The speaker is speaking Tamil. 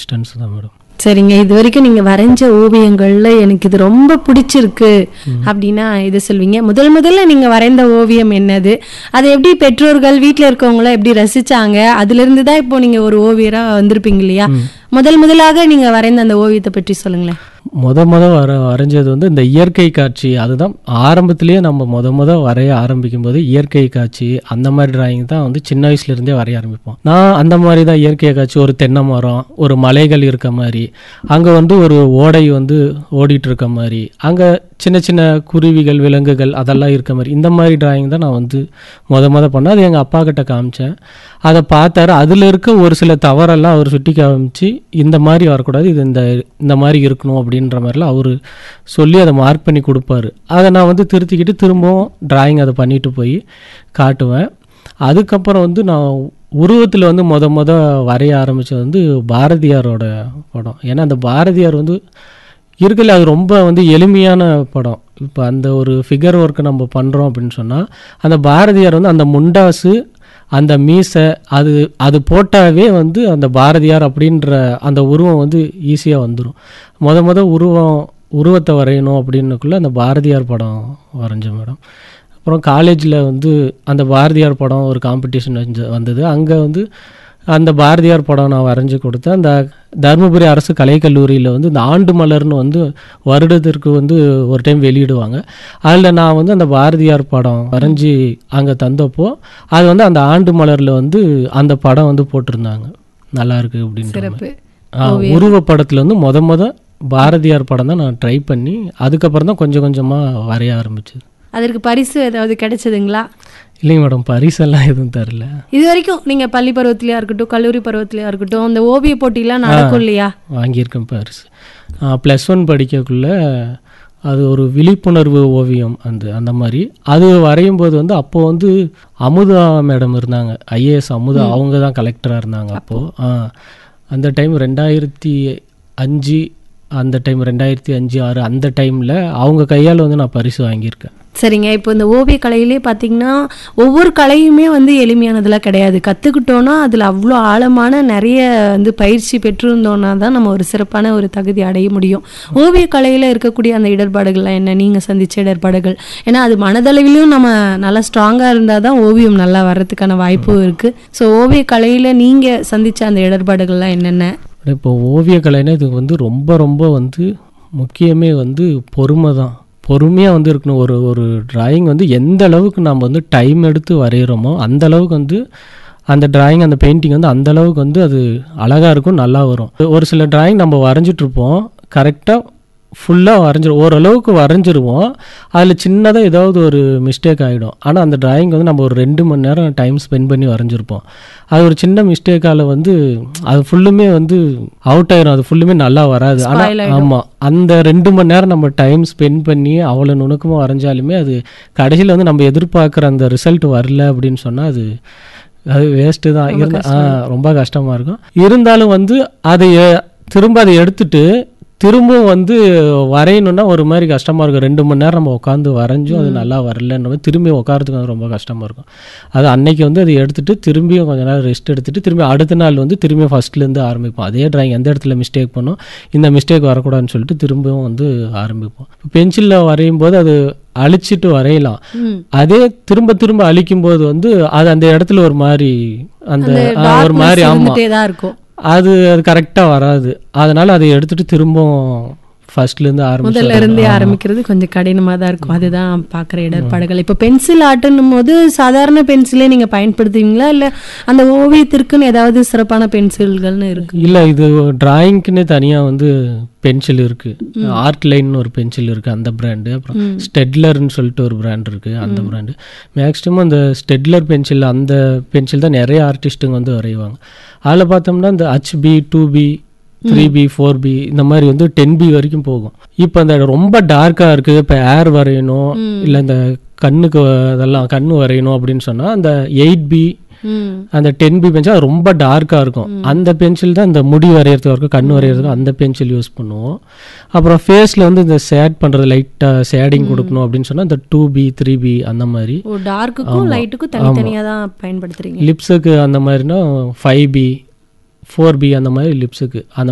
டிஸ்டன்ஸ் தான் மேடம் சரிங்க இது வரைக்கும் நீங்க வரைஞ்ச ஓவியங்கள்ல எனக்கு இது ரொம்ப பிடிச்சிருக்கு அப்படின்னா இது சொல்வீங்க முதல் முதல்ல நீங்க வரைந்த ஓவியம் என்னது அதை எப்படி பெற்றோர்கள் வீட்ல இருக்கவங்கள எப்படி ரசிச்சாங்க அதுல இருந்து தான் இப்போ நீங்க ஒரு ஓவியரா வந்திருப்பீங்க இல்லையா முதல் முதலாக நீங்க வரைந்த அந்த ஓவியத்தை பற்றி சொல்லுங்களேன் முத முத வர வரைஞ்சது வந்து இந்த இயற்கை காட்சி அதுதான் ஆரம்பத்திலேயே நம்ம முத முத வரைய ஆரம்பிக்கும் போது இயற்கை காட்சி அந்த மாதிரி டிராயிங் தான் வந்து சின்ன வயசுல இருந்தே வரைய ஆரம்பிப்போம் நான் அந்த மாதிரி தான் இயற்கை காட்சி ஒரு தென்னை மரம் ஒரு மலைகள் இருக்க மாதிரி அங்கே வந்து ஒரு ஓடை வந்து ஓடிட்டு இருக்க மாதிரி அங்கே சின்ன சின்ன குருவிகள் விலங்குகள் அதெல்லாம் இருக்க மாதிரி இந்த மாதிரி டிராயிங் தான் நான் வந்து முத முத பண்ணேன் அது எங்கள் அப்பா கிட்ட காமிச்சேன் அதை பார்த்தாரு அதில் இருக்க ஒரு சில தவறெல்லாம் அவர் சுட்டி காமிச்சு இந்த மாதிரி வரக்கூடாது இது இந்த இந்த மாதிரி இருக்கணும் அப்படின்ற மாதிரிலாம் அவர் சொல்லி அதை மார்க் பண்ணி கொடுப்பாரு அதை நான் வந்து திருத்திக்கிட்டு திரும்பவும் டிராயிங் அதை பண்ணிட்டு போய் காட்டுவேன் அதுக்கப்புறம் வந்து நான் உருவத்தில் வந்து முத முத வரைய ஆரம்பித்தது வந்து பாரதியாரோட படம் ஏன்னா அந்த பாரதியார் வந்து இருக்கல அது ரொம்ப வந்து எளிமையான படம் இப்போ அந்த ஒரு ஃபிகர் ஒர்க்கை நம்ம பண்ணுறோம் அப்படின்னு சொன்னால் அந்த பாரதியார் வந்து அந்த முண்டாசு அந்த மீசை அது அது போட்டாவே வந்து அந்த பாரதியார் அப்படின்ற அந்த உருவம் வந்து ஈஸியாக வந்துடும் முத முத உருவம் உருவத்தை வரையணும் அப்படின்னுக்குள்ளே அந்த பாரதியார் படம் வரைஞ்சேன் மேடம் அப்புறம் காலேஜில் வந்து அந்த பாரதியார் படம் ஒரு காம்படிஷன் வந்து வந்தது அங்கே வந்து அந்த பாரதியார் படம் நான் வரைஞ்சி கொடுத்தேன் அந்த தருமபுரி அரசு கலைக்கல்லூரியில் வந்து இந்த ஆண்டு மலர்னு வந்து வருடத்திற்கு வந்து ஒரு டைம் வெளியிடுவாங்க அதில் நான் வந்து அந்த பாரதியார் படம் வரைஞ்சி அங்கே தந்தப்போ அது வந்து அந்த ஆண்டு மலரில் வந்து அந்த படம் வந்து போட்டிருந்தாங்க நல்லா இருக்கு அப்படின்ற சிறப்பு மாதிரி. ஆ, உருவப்படத்தில் வந்து முத முத பாரதியார் படம் தான் நான் ட்ரை பண்ணி அதுக்கப்புறம் தான் கொஞ்சம் கொஞ்சமாக வரைய ஆரம்பிச்சது அதற்கு பரிசு ஏதாவது கிடைச்சதுங்களா இல்லைங்க மேடம் பரிசெல்லாம் எதுவும் தரல இது வரைக்கும் நீங்க பள்ளி பருவத்திலயா இருக்கட்டும் கல்லூரி பருவத்திலயா இருக்கட்டும் அந்த ஓவிய போட்டிலாம் நடக்கும் இல்லையா வாங்கியிருக்கேன் பரிசு ப்ளஸ் ஒன் படிக்கக்குள்ள அது ஒரு விழிப்புணர்வு ஓவியம் அந்த அந்த மாதிரி அது வரையும் போது வந்து அப்போ வந்து அமுதா மேடம் இருந்தாங்க ஐஏஎஸ் அமுதா அவங்க தான் கலெக்டராக இருந்தாங்க அப்போது ஆ அந்த டைம் ரெண்டாயிரத்தி அஞ்சு அந்த டைம் ரெண்டாயிரத்தி அஞ்சு ஆறு அந்த டைமில் அவங்க கையால் வந்து நான் பரிசு வாங்கியிருக்கேன் சரிங்க இப்போ இந்த ஓவிய கலையிலே பார்த்தீங்கன்னா ஒவ்வொரு கலையுமே வந்து எளிமையானதெல்லாம் கிடையாது கற்றுக்கிட்டோன்னா அதில் அவ்வளோ ஆழமான நிறைய வந்து பயிற்சி பெற்றிருந்தோன்னா தான் நம்ம ஒரு சிறப்பான ஒரு தகுதி அடைய முடியும் ஓவிய கலையில் இருக்கக்கூடிய அந்த இடர்பாடுகள்லாம் என்ன நீங்கள் சந்திச்ச இடர்பாடுகள் ஏன்னா அது மனதளவிலும் நம்ம நல்லா ஸ்ட்ராங்காக இருந்தால் தான் ஓவியம் நல்லா வர்றதுக்கான வாய்ப்பும் இருக்குது ஸோ ஓவிய கலையில் நீங்கள் சந்திச்ச அந்த இடர்பாடுகள்லாம் என்னென்ன இப்போ ஓவியக்கலைன்னா இது வந்து ரொம்ப ரொம்ப வந்து முக்கியமே வந்து பொறுமை தான் பொறுமையாக வந்து இருக்கணும் ஒரு ஒரு டிராயிங் வந்து எந்த அளவுக்கு நம்ம வந்து டைம் எடுத்து வரைகிறோமோ அந்த அளவுக்கு வந்து அந்த டிராயிங் அந்த பெயிண்டிங் வந்து அந்த அளவுக்கு வந்து அது அழகாக இருக்கும் நல்லா வரும் ஒரு சில டிராயிங் நம்ம வரைஞ்சிட்ருப்போம் கரெக்டாக ஃபுல்லாக வரைஞ்சிரும் ஓரளவுக்கு வரைஞ்சிருவோம் அதில் சின்னதாக ஏதாவது ஒரு மிஸ்டேக் ஆகிடும் ஆனால் அந்த டிராயிங் வந்து நம்ம ஒரு ரெண்டு மணி நேரம் டைம் ஸ்பெண்ட் பண்ணி வரைஞ்சிருப்போம் அது ஒரு சின்ன மிஸ்டேக்கால் வந்து அது ஃபுல்லுமே வந்து அவுட் ஆயிரும் அது ஃபுல்லுமே நல்லா வராது Spoil ஆனால் ஆயிடும். ஆமாம் அந்த ரெண்டு மணி நேரம் நம்ம டைம் ஸ்பெண்ட் பண்ணி அவ்வளோ நுணுக்கமாக வரைஞ்சாலுமே அது கடைசியில் வந்து நம்ம எதிர்பார்க்குற அந்த ரிசல்ட் வரல அப்படின்னு சொன்னால் அது அது வேஸ்ட்டு தான் இருந்த ஆ ரொம்ப கஷ்டமாக இருக்கும் இருந்தாலும் வந்து அதை எ- திரும்ப அதை எடுத்துட்டு திரும்பவும் வந்து வரையணும்னா ஒரு மாதிரி கஷ்டமாக இருக்கும் ரெண்டு மணி நேரம் நம்ம உட்காந்து வரைஞ்சும் அது நல்லா வரலன்ற மாதிரி திரும்பி உட்காரத்துக்கு வந்து ரொம்ப கஷ்டமாக இருக்கும் அது அன்னைக்கு வந்து அதை எடுத்துட்டு திரும்பியும் கொஞ்ச நேரம் ரெஸ்ட் எடுத்துட்டு திரும்பி அடுத்த நாள் வந்து திரும்பியும் ஃபர்ஸ்ட்லேருந்து ஆரம்பிப்போம் அதே டிராயிங் எந்த இடத்துல மிஸ்டேக் பண்ணோம் இந்த மிஸ்டேக் வரக்கூடாதுன்னு சொல்லிட்டு திரும்பவும் வந்து ஆரம்பிப்போம் பென்சிலில் வரையும் போது அது அழிச்சிட்டு வரையலாம் ம். அதே திரும்ப திரும்ப அழிக்கும் போது வந்து அது அந்த இடத்துல ஒரு மாதிரி அந்த ஆ, ஒரு மாதிரி ஆமாம் இருந்துட்டே தான் இருக்கும் அது அது கரெக்டாக வராது அதனால அதை எடுத்துட்டு திரும்பவும் ஃபர்ஸ்ட்லேருந்து ஆரம்பிச்சு முதல்ல இருந்தே ஆரம்பிக்கிறது கொஞ்சம் கடினமாக தான் இருக்கும் அதுதான் பார்க்குற இடர்பாடுகள் இப்போ பென்சில் ஆர்ட்டுன்னும் போது சாதாரண பென்சிலே நீங்கள் பயன்படுத்துவீங்களா இல்லை அந்த ஓவியத்திற்குன்னு ஏதாவது சிறப்பான பென்சில்கள்னு இருக்கு இல்லை இது டிராயிங்க்குன்னே தனியாக வந்து பென்சில் இருக்கு ஆர்ட் லைன்னு ஒரு பென்சில் இருக்கு அந்த பிராண்டு அப்புறம் ஸ்டெட்லர்னு சொல்லிட்டு ஒரு பிராண்ட் இருக்கு அந்த பிராண்டு மேக்ஸிமம் அந்த ஸ்டெட்லர் பென்சில் அந்த பென்சில் தான் நிறைய ஆர்டிஸ்ட்டுங்க வந்து வரைவாங்க அதில் பார்த்தோம்னா இந்த HB two B three B four B இந்த மாதிரி வந்து டென் பி வரைக்கும் போகும் இப்போ அந்த ரொம்ப டார்க்காக இருக்குது இப்போ ஏர் வரையணும் இல்லை இந்த கண்ணுக்கு அதெல்லாம் கண்ணு வரையணும் அப்படின்னு சொன்னால் அந்த எயிட் பி ம் அந்த டென் பி பென்சில் அது ரொம்ப டார்க்காக இருக்கும் அந்த பென்சில் தான் இந்த முடி வரைகிறதுக்கு இருக்கும் கண் வரைகிறதுக்கு அந்த பென்சில் யூஸ் பண்ணுவோம் அப்புறம் ஃபேஸில் வந்து இந்த சேட் பண்ணுறது லைட்டாக சேடிங் கொடுக்கணும் அப்படின்னு சொன்னால் இந்த டூ பி த்ரீ பி அந்த மாதிரி ஓ டார்க்குக்கும் லைட்டுக்கும் தனித்தனியாக தான் பயன்படுத்துறீங்க லிப்ஸுக்கு அந்த மாதிரினா ஃபைவ் பி ஃபோர் பி அந்த மாதிரி லிப்ஸுக்கு அந்த